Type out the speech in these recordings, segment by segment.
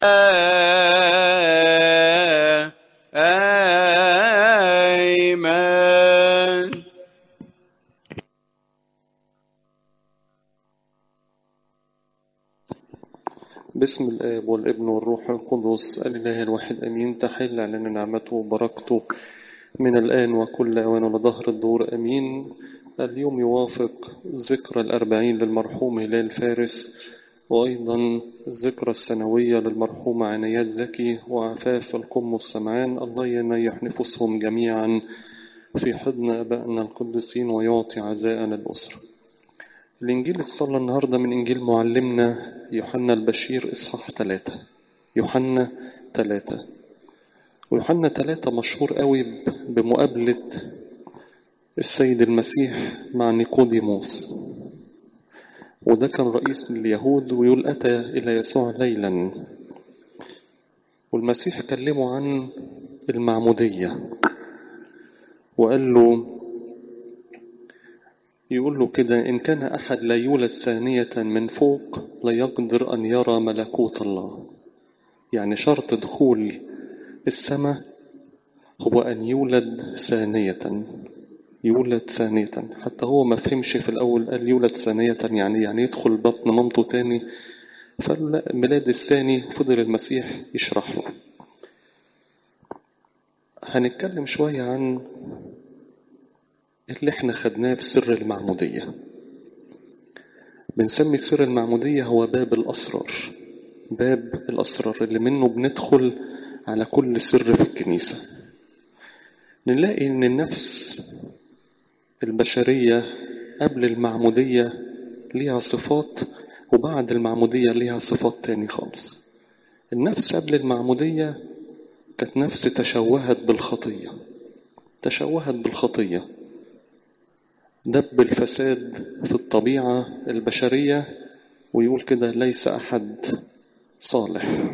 آمين باسم الآب والابن والروح القدس الإله الواحد أمين تحل علينا نعمته وبركته من الآن وكل أوان ولظهر الدور أمين اليوم يوافق ذكرى الأربعين للمرحوم هلال فارس وأيضا الذكرى السنوية للمرحوم عنايات زكي وعفاف القم السمعان الله ينيح نفوسهم جميعا في حضن أبائنا القديسين ويعطي عزاء للأسرة الإنجيل اتصلى النهاردة من إنجيل معلمنا يوحنا البشير إصحاح ثلاثة يوحنا ثلاثة ويوحنا ثلاثة مشهور قوي بمقابلة السيد المسيح مع نيقوديموس وده كان رئيس اليهود ويقول أتى إلى يسوع ليلا والمسيح كلمه عن المعمودية وقال له يقول له كده إن كان أحد لا يولد ثانية من فوق لا يقدر أن يرى ملكوت الله يعني شرط دخول السماء هو أن يولد ثانية يولد ثانية حتى هو ما فهمش في الأول قال يولد ثانية يعني يعني يدخل بطن مامته تاني فالميلاد الثاني فضل المسيح يشرح له هنتكلم شوية عن اللي احنا خدناه في سر المعمودية بنسمي سر المعمودية هو باب الأسرار باب الأسرار اللي منه بندخل على كل سر في الكنيسة نلاقي إن النفس البشرية قبل المعمودية ليها صفات وبعد المعمودية ليها صفات تاني خالص النفس قبل المعمودية كانت نفس تشوهت بالخطية تشوهت بالخطية دب الفساد في الطبيعة البشرية ويقول كده ليس أحد صالح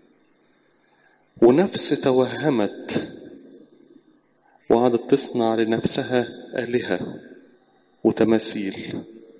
ونفس توهمت وقعدت تصنع لنفسها آلهة وتماثيل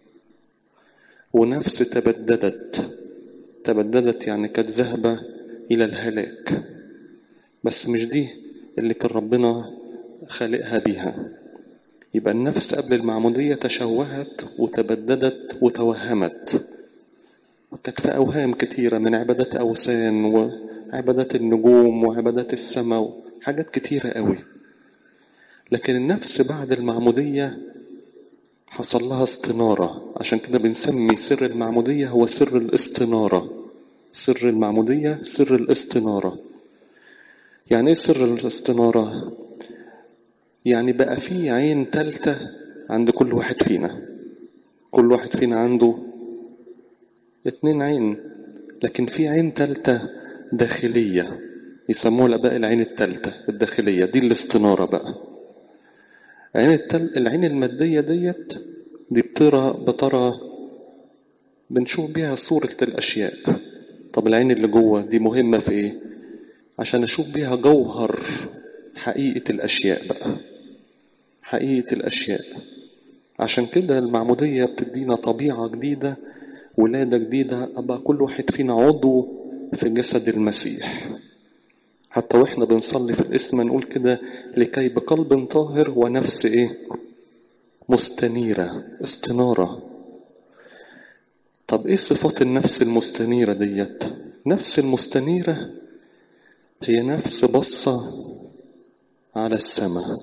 ونفس تبددت تبددت يعني كانت ذهبة إلى الهلاك بس مش دي اللي كان ربنا خالقها بيها يبقى النفس قبل المعمودية تشوهت وتبددت وتوهمت كانت في أوهام كتيرة من عبادات أوثان وعبادات النجوم وعبادات السماء وحاجات كتيرة قوي لكن النفس بعد المعمودية حصل لها استنارة عشان كده بنسمي سر المعمودية هو سر الاستنارة سر المعمودية سر الاستنارة يعني ايه سر الاستنارة يعني بقى في عين تالتة عند كل واحد فينا كل واحد فينا عنده اتنين عين لكن في عين تالتة داخلية يسموها الآباء العين التالتة الداخلية دي الاستنارة بقى عين التل... العين المادية ديت دي بترى بترى بنشوف بيها صورة الأشياء طب العين اللي جوه دي مهمة في إيه؟ عشان أشوف بيها جوهر حقيقة الأشياء بقى حقيقة الأشياء عشان كده المعمودية بتدينا طبيعة جديدة ولادة جديدة أبقى كل واحد فينا عضو في جسد المسيح حتى واحنا بنصلي في الاسم نقول كده لكي بقلب طاهر ونفس ايه مستنيرة استنارة طب ايه صفات النفس المستنيرة ديت نفس المستنيرة هي نفس بصة على السماء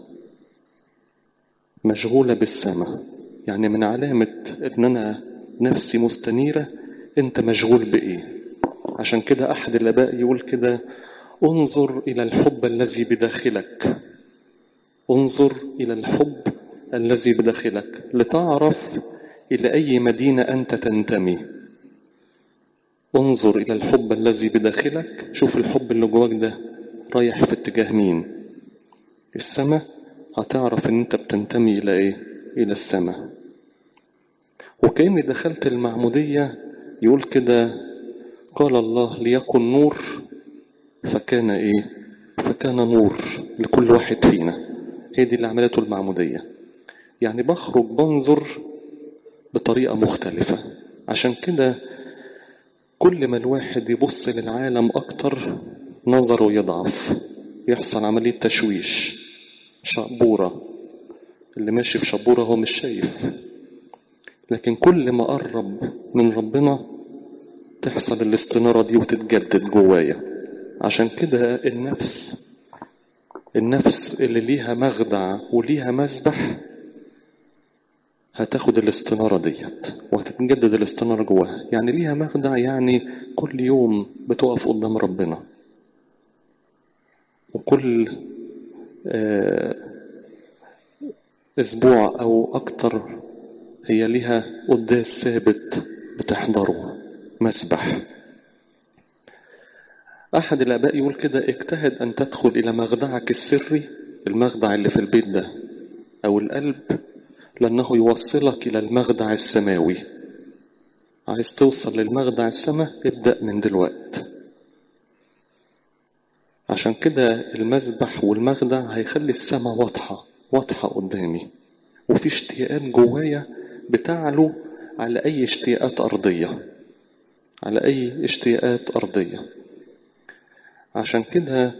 مشغولة بالسماء يعني من علامة ان انا نفسي مستنيرة انت مشغول بايه عشان كده احد الاباء يقول كده انظر الى الحب الذي بداخلك انظر الى الحب الذي بداخلك لتعرف الى اي مدينه انت تنتمي انظر الى الحب الذي بداخلك شوف الحب اللي جواك ده رايح في اتجاه مين السماء هتعرف ان انت بتنتمي الى ايه الى السماء وكاني دخلت المعموديه يقول كده قال الله ليكن نور فكان ايه فكان نور لكل واحد فينا هي دي اللي عملته المعموديه يعني بخرج بنظر بطريقه مختلفه عشان كده كل ما الواحد يبص للعالم أكتر نظره يضعف يحصل عملية تشويش شبورة اللي ماشي في شبورة هو مش شايف لكن كل ما قرب من ربنا تحصل الاستنارة دي وتتجدد جوايا عشان كده النفس النفس اللي ليها مخدع وليها مسبح هتاخد الاستنارة ديت وهتتجدد الاستنارة جواها يعني ليها مخدع يعني كل يوم بتقف قدام ربنا وكل آه أسبوع أو أكتر هي ليها قداس ثابت بتحضره مسبح أحد الآباء يقول كده اجتهد أن تدخل إلى مخدعك السري المخدع اللي في البيت ده أو القلب لأنه يوصلك إلى المخدع السماوي عايز توصل للمخدع السماء ابدأ من دلوقت عشان كده المسبح والمخدع هيخلي السماء واضحة واضحة قدامي وفي اشتياقات جوايا بتعلو على أي اشتياقات أرضية على أي اشتياقات أرضية عشان كده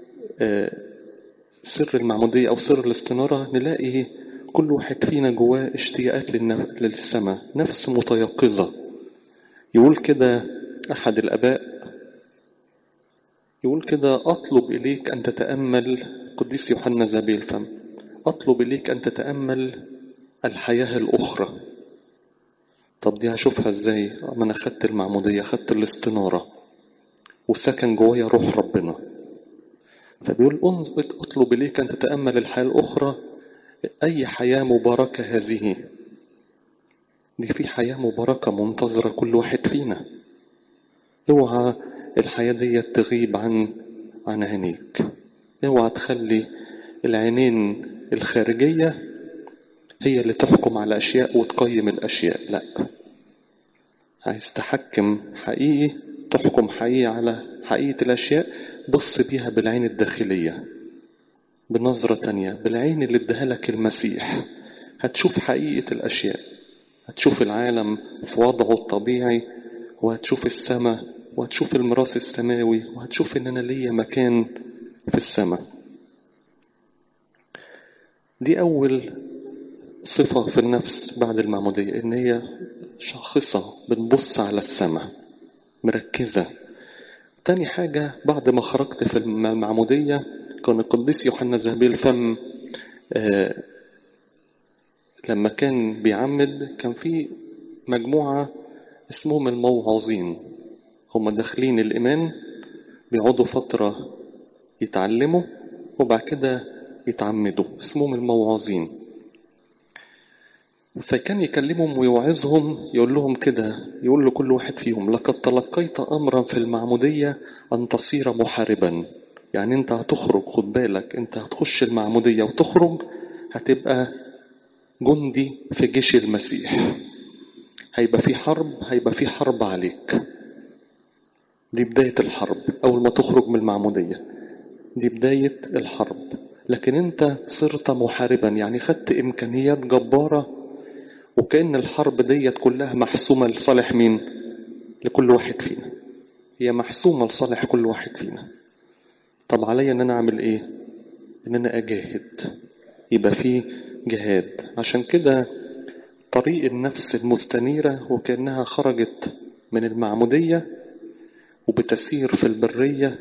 سر المعمودية أو سر الاستنارة نلاقي كل واحد فينا جواه اشتياقات للسماء نفس متيقظة يقول كده أحد الآباء يقول كده أطلب إليك أن تتأمل قديس يوحنا زابيل الفم أطلب إليك أن تتأمل الحياة الأخرى طب دي هشوفها ازاي ما انا خدت المعمودية خدت الاستنارة وسكن جوايا روح ربنا فبيقول انظر اطلب اليك ان تتامل الحياه الاخرى اي حياه مباركه هذه دي في حياه مباركه منتظره كل واحد فينا اوعى الحياه دي تغيب عن عن عينيك اوعى تخلي العينين الخارجيه هي اللي تحكم على اشياء وتقيم الاشياء لا عايز تحكم حقيقي تحكم حقيقي على حقيقة الأشياء بص بيها بالعين الداخلية بنظرة تانية بالعين اللي اداها لك المسيح هتشوف حقيقة الأشياء هتشوف العالم في وضعه الطبيعي وهتشوف السماء وهتشوف الميراث السماوي وهتشوف إن أنا ليا مكان في السماء دي أول صفة في النفس بعد المعمودية إن هي شاخصة بتبص على السماء مركزة تاني حاجة بعد ما خرجت في المعمودية كان القديس يوحنا ذهبي الفم آه لما كان بيعمد كان في مجموعة اسمهم الموعظين هم داخلين الإيمان بيقعدوا فترة يتعلموا وبعد كده يتعمدوا اسمهم الموعظين فكان يكلمهم ويوعظهم يقول لهم كده يقول لكل واحد فيهم لقد تلقيت أمرا في المعمودية أن تصير محاربا يعني أنت هتخرج خد بالك أنت هتخش المعمودية وتخرج هتبقى جندي في جيش المسيح هيبقى في حرب هيبقى في حرب عليك دي بداية الحرب أول ما تخرج من المعمودية دي بداية الحرب لكن أنت صرت محاربا يعني خدت إمكانيات جبارة وكأن الحرب ديت كلها محسومة لصالح مين؟ لكل واحد فينا هي محسومة لصالح كل واحد فينا طب عليا ان انا اعمل ايه ان انا اجاهد يبقى في جهاد عشان كده طريق النفس المستنيرة وكأنها خرجت من المعمودية وبتسير في البرية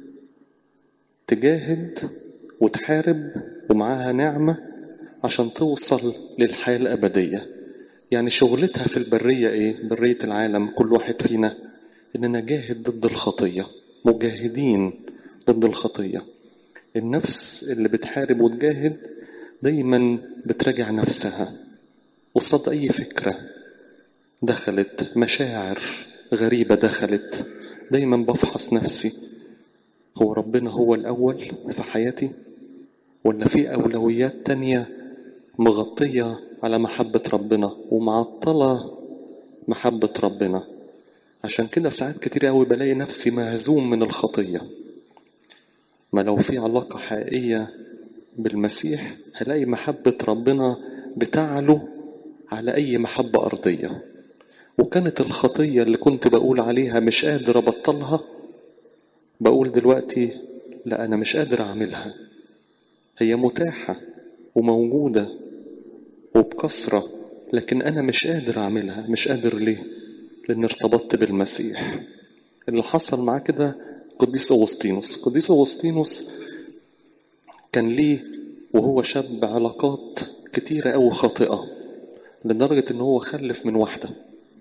تجاهد وتحارب ومعاها نعمة عشان توصل للحياة الأبدية يعني شغلتها في البرية إيه؟ برية العالم كل واحد فينا إننا نجاهد ضد الخطية مجاهدين ضد الخطية النفس اللي بتحارب وتجاهد دايما بتراجع نفسها قصاد أي فكرة دخلت مشاعر غريبة دخلت دايما بفحص نفسي هو ربنا هو الأول في حياتي ولا في أولويات تانية مغطية على محبة ربنا ومعطلة محبة ربنا عشان كده ساعات كتير قوي بلاقي نفسي مهزوم من الخطية ما لو في علاقة حقيقية بالمسيح هلاقي محبة ربنا بتعلو على أي محبة أرضية وكانت الخطية اللي كنت بقول عليها مش قادر أبطلها بقول دلوقتي لا أنا مش قادر أعملها هي متاحة وموجودة وبكثرة لكن أنا مش قادر أعملها مش قادر ليه لأن ارتبطت بالمسيح اللي حصل معاه كده قديس أغسطينوس قديس أغسطينوس كان ليه وهو شاب علاقات كتيرة أو خاطئة لدرجة إن هو خلف من واحدة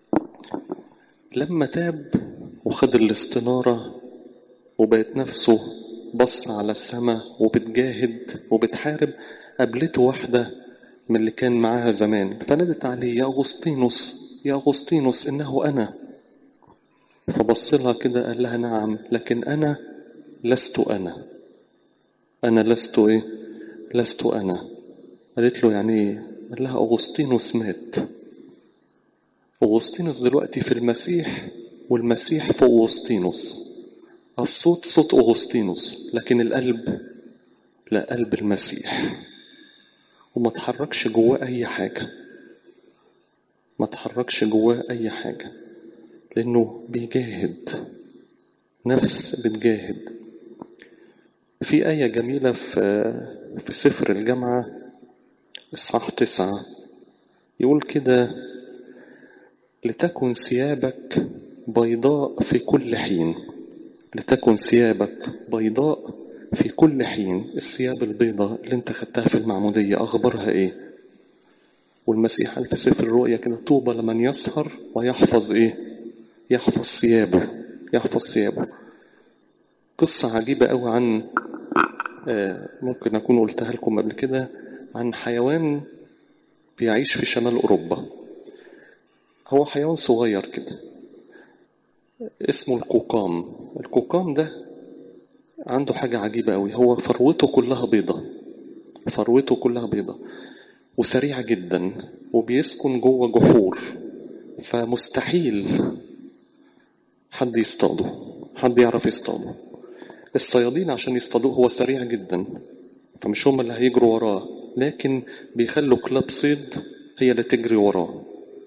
لما تاب وخد الاستنارة وبقت نفسه بص على السماء وبتجاهد وبتحارب قابلته واحدة من اللي كان معاها زمان فنادت عليه يا أغسطينوس يا أغسطينوس إنه أنا فبص لها كده قال لها نعم لكن أنا لست أنا أنا لست إيه لست أنا قالت له يعني إيه قال لها أغسطينوس مات أغسطينوس دلوقتي في المسيح والمسيح في أغسطينوس الصوت صوت أغسطينوس لكن القلب لا قلب المسيح وما تحركش جواه أي حاجة ما تحركش جواه أي حاجة لأنه بيجاهد نفس بتجاهد في آية جميلة في في سفر الجامعة إصحاح تسعة يقول كده لتكن ثيابك بيضاء في كل حين لتكن ثيابك بيضاء في كل حين الثياب البيضاء اللي انت خدتها في المعمودية أخبارها إيه والمسيح قال في سفر الرؤيا كده طوبى لمن يسهر ويحفظ إيه يحفظ ثيابه يحفظ ثيابه قصة عجيبة أوي عن آه ممكن أكون قلتها لكم قبل كده عن حيوان بيعيش في شمال أوروبا هو حيوان صغير كده اسمه الكوكام الكوكام ده عنده حاجة عجيبة أوي هو فروته كلها بيضة فروته كلها بيضة وسريعة جدا وبيسكن جوه جحور فمستحيل حد يصطاده حد يعرف يصطاده الصيادين عشان يصطادوه هو سريع جدا فمش هم اللي هيجروا وراه لكن بيخلوا كلاب صيد هي اللي تجري وراه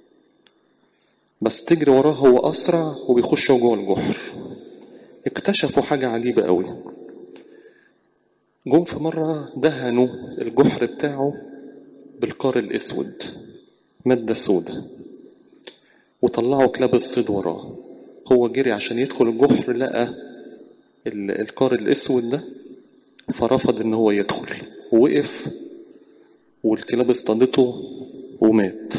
بس تجري وراه هو أسرع وبيخشوا جوه الجحر اكتشفوا حاجة عجيبة قوي جم في مرة دهنوا الجحر بتاعه بالقار الأسود مادة سودة وطلعوا كلاب الصيد وراه هو جري عشان يدخل الجحر لقى القار الأسود ده فرفض إن هو يدخل ووقف والكلاب اصطادته ومات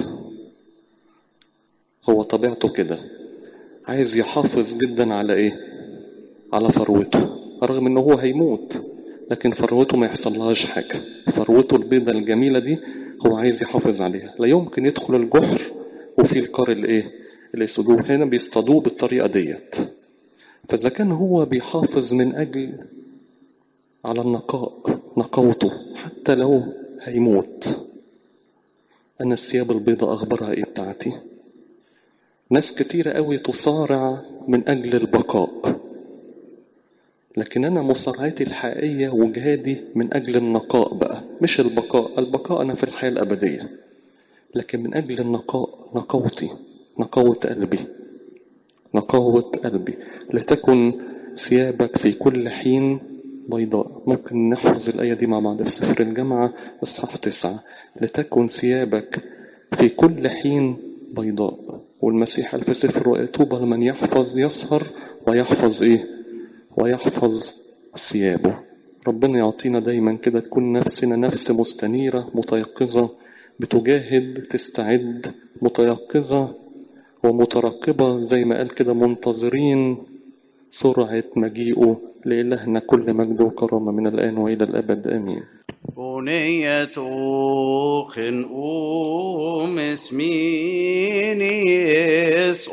هو طبيعته كده عايز يحافظ جدا على ايه على فروته رغم انه هو هيموت لكن فروته ما يحصلهاش حاجة فروته البيضة الجميلة دي هو عايز يحافظ عليها لا يمكن يدخل الجحر وفي القار الايه الاسود هنا بيصطادوه بالطريقة ديت فإذا كان هو بيحافظ من أجل على النقاء نقاوته حتى لو هيموت أنا الثياب البيضاء أخبارها إيه بتاعتي ناس كتيرة قوي تصارع من أجل البقاء لكن أنا مصارعتي الحقيقية وجهادي من أجل النقاء بقى مش البقاء البقاء أنا في الحياة الأبدية لكن من أجل النقاء نقاوتي نقاوة قلبي نقاوة قلبي لتكن ثيابك في كل حين بيضاء ممكن نحفظ الآية دي مع بعض في سفر الجامعة إصحاح تسعة لتكن ثيابك في كل حين بيضاء والمسيح قال في سفر الرؤيا طوبى لمن يحفظ يسهر ويحفظ إيه ويحفظ ثيابه ربنا يعطينا دايما كده تكون نفسنا نفس مستنيرة متيقظة بتجاهد تستعد متيقظة ومترقبة زي ما قال كده منتظرين سرعة مجيئه لإلهنا كل مجد وكرامة من الآن وإلى الأبد آمين بنية خنقوم اسميني